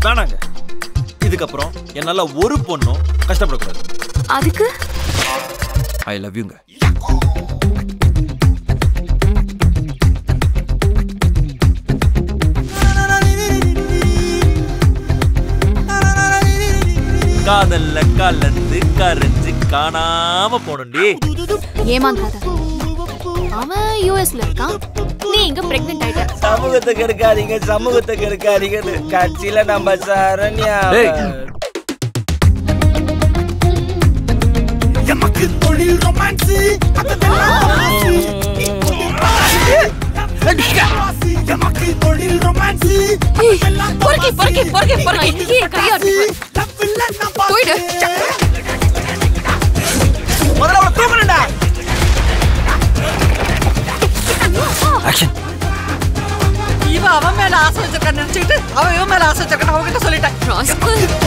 வேணாங்க இதுக்கப்புறம் என்னால ஒரு பொண்ணும் கஷ்டப்படக்கூடாது அதுக்கு ஐ லவ் யூங்க காதல்ல கலந்து கரைஞ்சு காணாம போனண்டி ஏமாந்தாத அவன் யூஎஸ்ல இருக்கான் நீ இங்க பிரெக்னென்ட் ஆயிட்ட சமூகத்தை கெடுக்காதீங்க சமூகத்தை கெடுக்காதீங்கன்னு கட்சியில நம்ம சரண்யா டேய். எமக்கு தொழில் ரொமான்ஸ் எமக்கு தொழில் ரொமான்ஸ் ஏய், பொறுக்கி பொறுக்கி பொறுக்கி பொறுக்கி இன்னைக்கு என் கையை அடிப்பேன். போயிடு முதல்ல அவளை தூக்கணும்டா ஆக்ஷன் இவ அவன் மேல ஆசை வச்சிருக்கான்னு நினைச்சுக்கிட்டு அவன் இவன் மேல ஆசை வச்சிருக்கான்னு அவகிட்ட சொல்லிட்டேன் ராஸ்கல்